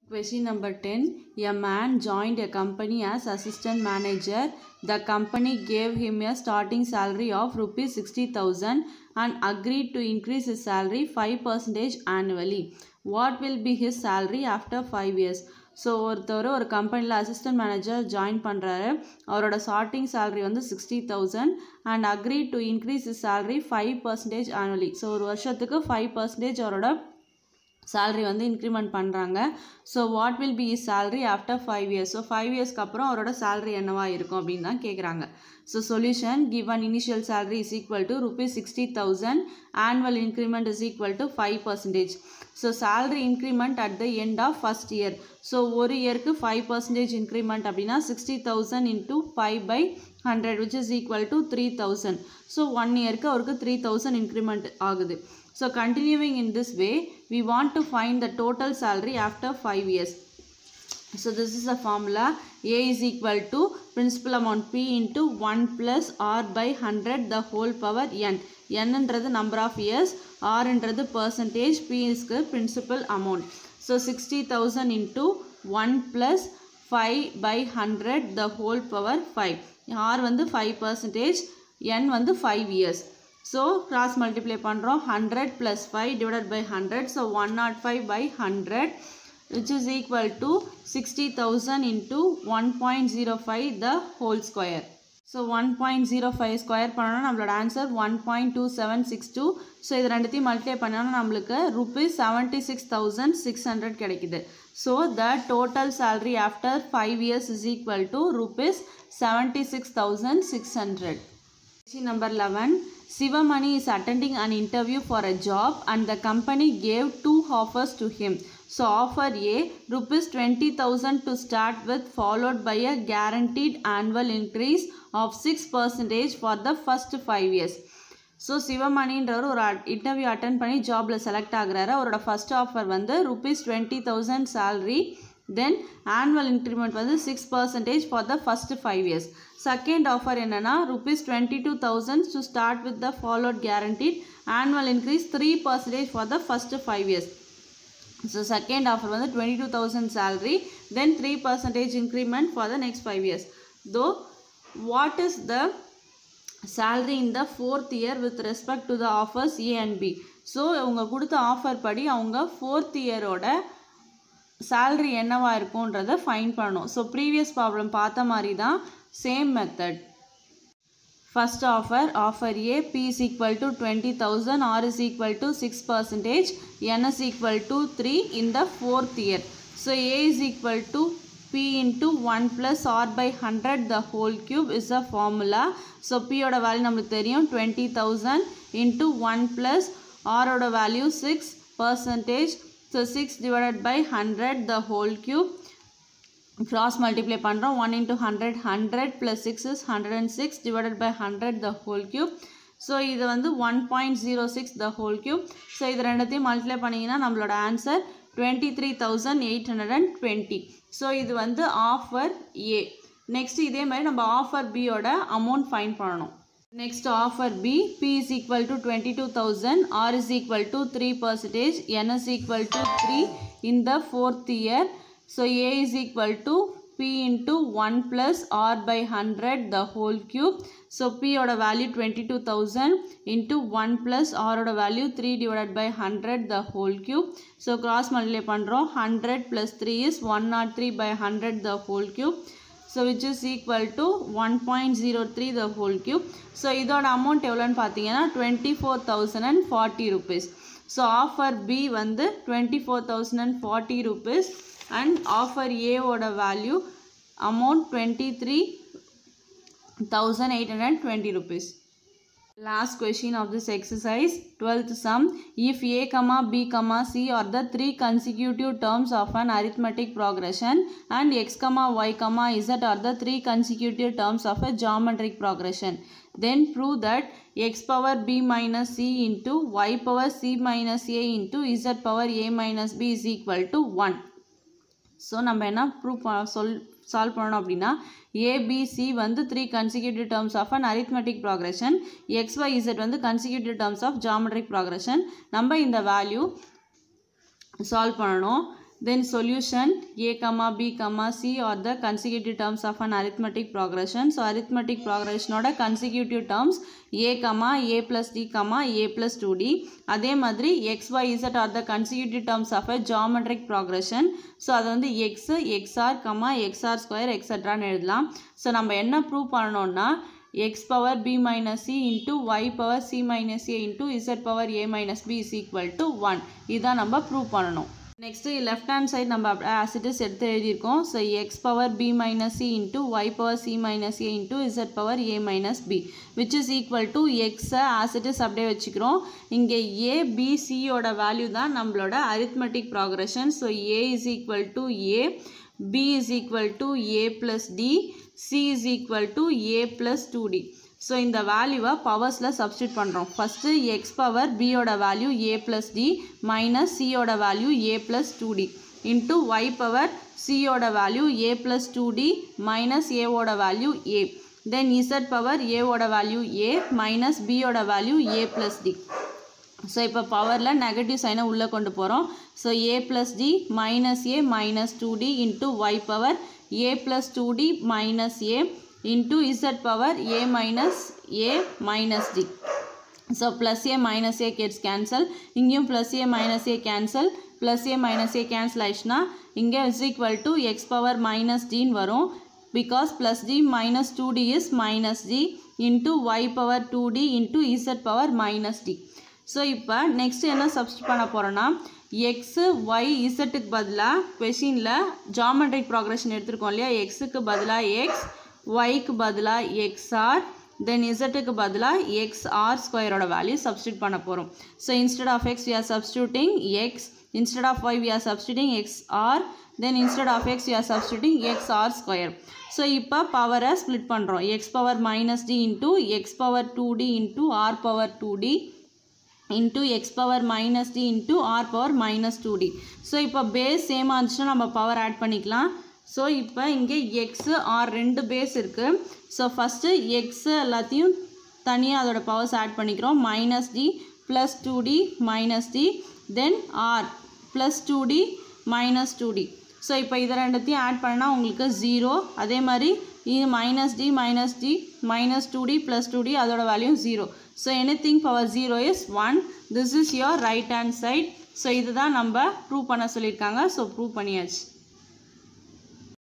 Question number 10. A man joined a company as assistant manager. The company gave him a starting salary of rupees 60,000 and agreed to increase his salary 5% annually. What will be his salary after 5 years? So ஒருத்தர் ஒரு கம்பெனியில் assistant manager join பண்ணுறாரு அவரோட starting salary வந்து sixty thousand and agree to increase is salary five percentage annually so ஒரு வருஷத்துக்கு five percentage அவரோட salary வந்து இன்க்ரிமெண்ட் பண்ணுறாங்க so what will be is salary after five years so five இயர்ஸ்க்கு அப்புறம் அவரோட salary என்னவா இருக்கும் அப்படின்னு தான் கேட்குறாங்க so solution given initial salary is equal to rupees sixty thousand annual increment is equal to five percentage so salary increment at the end of first year so ஒரு இயருக்கு ஃபைவ் பர்சன்டேஜ் இன்க்ரிமெண்ட் அப்படின்னா sixty thousand into five by hundred which is equal to three thousand so one இயருக்கு அவருக்கு three thousand increment ஆகுது so continuing in this way we want to find the total salary after five years So this is a formula A is equal to principal amount P into 1 plus R by 100 the whole power N. N என்றது number of years, R என்றது percentage, P is the principal amount. So 60,000 into 1 plus 5 by 100 the whole power 5. R வந்து 5 percentage, N வந்து 5 years. So cross multiply பண்ணுறோம் 100 plus 5 divided by 100. So 105 by 100 which is equal to 60,000 into 1.05 the whole square. So 1.05 square பண்ணோம்னா நம்மளோட answer one point two seven six two so இது ரெண்டுத்தையும் multiply பண்ணோம்னா நம்மளுக்கு rupees seventy six thousand six hundred கிடைக்குது so the total salary after five years is equal to rupees seventy six thousand six hundred Question number 11. Sivamani is attending an interview for a job and the company gave two offers to him. So offer A rupees 20,000 to start with followed by a guaranteed annual increase of 6% for the first 5 years. So சிவமணின்றவர் ஒரு interview attend பண்ணி ஜாபில் select ஆகுறாரு அவரோட first offer வந்து rupees twenty thousand salary then annual increment வந்து six percentage for the first five years second offer என்னென்னா rupees twenty two thousand to start with the followed guaranteed annual increase three percentage for the first five years so second offer வந்து twenty two thousand salary then three percentage increment for the next five years though what is the salary in the fourth year with respect to the offers A and B ஸோ அவங்க கொடுத்த offer படி அவங்க fourth இயரோட salary என்னவா இருக்கும்ன்றதை find பண்ணணும் so previous problem பார்த்த மாதிரி தான் same method first offer offer A B is equal to twenty thousand R is equal to six percentage N is equal to three in the fourth year so A is equal to p into 1 plus r by 100 the whole cube is a formula so p ஓட value நம்மளுக்கு தெரியும் 20000 into 1 plus r ஓட value 6 percentage so 6 divided by 100 the whole cube cross multiply பண்ணுறோம் 1 into 100 100 plus 6 is 106 divided by 100 the whole cube so இது வந்து one point zero six the whole cube so இது ரெண்டுத்தையும் multiply பண்ணிங்கன்னா நம்மளோட answer twenty three thousand eight hundred and twenty so இது வந்து offer ஏ next இதே மாதிரி நம்ம ஆஃபர் பியோட அமௌண்ட் ஃபைன் பண்ணணும் next offer B B is equal to twenty two thousand R is equal to three percentage N is equal to three in the fourth year so A is equal to p into 1 plus r by 100 the whole cube. So p ஓட value 22,000 into 1 plus r ஓட value 3 divided by 100 the whole cube. So cross multiply பண்ணுறோம் 100 plus 3 is 103 by 100 the whole cube. So which is equal to 1.03 the whole cube. So இதோட amount எவ்வளோன்னு பார்த்தீங்கன்னா 24,040 rupees. So offer B வந்து 24,040 rupees and offer A ஓட value amount 23,820 rupees. Last question of this exercise, 12th sum. If A, comma, B, comma, C are the three consecutive terms of an arithmetic progression and X, comma, Y, comma, Z are the three consecutive terms of a geometric progression, then prove that X power B minus C into Y power C minus A into Z power A minus B is equal to 1. So நம்ம என்ன prove சொல் solve பண்ணணும் அப்படின்னா A B C வந்து three consecutive terms of an arithmetic progression X Y Z வந்து consecutive terms of geometric progression நம்ம இந்த value solve பண்ணணும் then solution a comma b comma c are the consecutive terms of an arithmetic progression so arithmetic progression ஓட consecutive terms a comma a plus d comma a plus 2d அதே மாதிரி x y z are the consecutive terms of a geometric progression so அது வந்து x xr comma xr square etc ன்னு எழுதலாம் so நம்ம என்ன prove பண்ணணும்னா x power b minus c into y power c minus a into z power a minus b is equal to 1 இதான் நம்ம prove பண்ணணும் நெக்ஸ்ட்டு லெஃப்ட் ஹேண்ட் சைடு நம்ம as it is எடுத்து எழுதியிருக்கோம் so X power B minus C into Y power C minus A into Z power A minus B which is equal to எக்ஸை as it is அப்படியே வச்சுக்கிறோம் இங்கே A B சியோட value தான் நம்மளோட arithmetic progression so A is equal to A B is equal to A plus D C is equal to A plus two d so இந்த வேல்யூவை பவர்ஸில் சப்ஸ்டியூட் பண்ணுறோம் ஃபஸ்ட்டு எக்ஸ் பவர் பியோட value a plus d minus சியோட value a plus two d into Y power சியோட value a plus two d minus ஏவோட value a then z power ஏவோட value a minus பியோட value a plus d so இப்போ பவரில் negative சைனை உள்ளே கொண்டு போகிறோம் so a plus d minus a minus two d into Y power a plus two d minus a into z power a minus a minus d. So plus a minus a gets cancel. இங்கேயும் plus a minus a cancel. plus a minus a cancel ஆயிடுச்சுன்னா இங்கே is equal to x power minus d ன்னு வரும் because plus d minus 2d is minus d into y power 2d into z power minus d. So இப்போ next என்ன substitute பண்ண போகிறோன்னா x Y இசட்டுக்கு பதிலாக கொஷினில் ஜாமெட்ரிக் ப்ராக்ரஷன் எடுத்திருக்கோம் இல்லையா எக்ஸுக்கு பதிலாக எக்ஸ் ஒய்க்கு பதிலாக எக்ஸ்ஆர் தென் இசட்டுக்கு பதிலாக எக்ஸ்ஆர் ஸ்கொயரோட வேல்யூ சப்ஸ்டியூட் பண்ண போகிறோம் so instead of x we are substituting x instead of y we are substituting x r then instead of x we are substituting x r square so இப்போ பவரை ஸ்ப்ளிட் பண்ணுறோம் x power minus d into x power two d into r power two d into x power minus d into r power minus two d so இப்போ base சேமாக இருந்துச்சுன்னா நம்ம power add பண்ணிக்கலாம் so இப்போ இங்கே x r ரெண்டு base இருக்குது so first x எல்லாத்தையும் தனியாக அதோட பவர்ஸ் ஆட் பண்ணிக்கிறோம் minus d plus two d minus d then r plus two d minus two d so இப்போ இதை ரெண்டுத்தையும் ஆட் பண்ணால் உங்களுக்கு ஜீரோ அதே மாதிரி இது minus d minus d minus two d plus two d அதோட value zero so anything power zero is one this is your right hand side so இதுதான் நம்ம ப்ரூவ் பண்ண சொல்லியிருக்காங்க ஸோ ப்ரூவ் பண்ணியாச்சு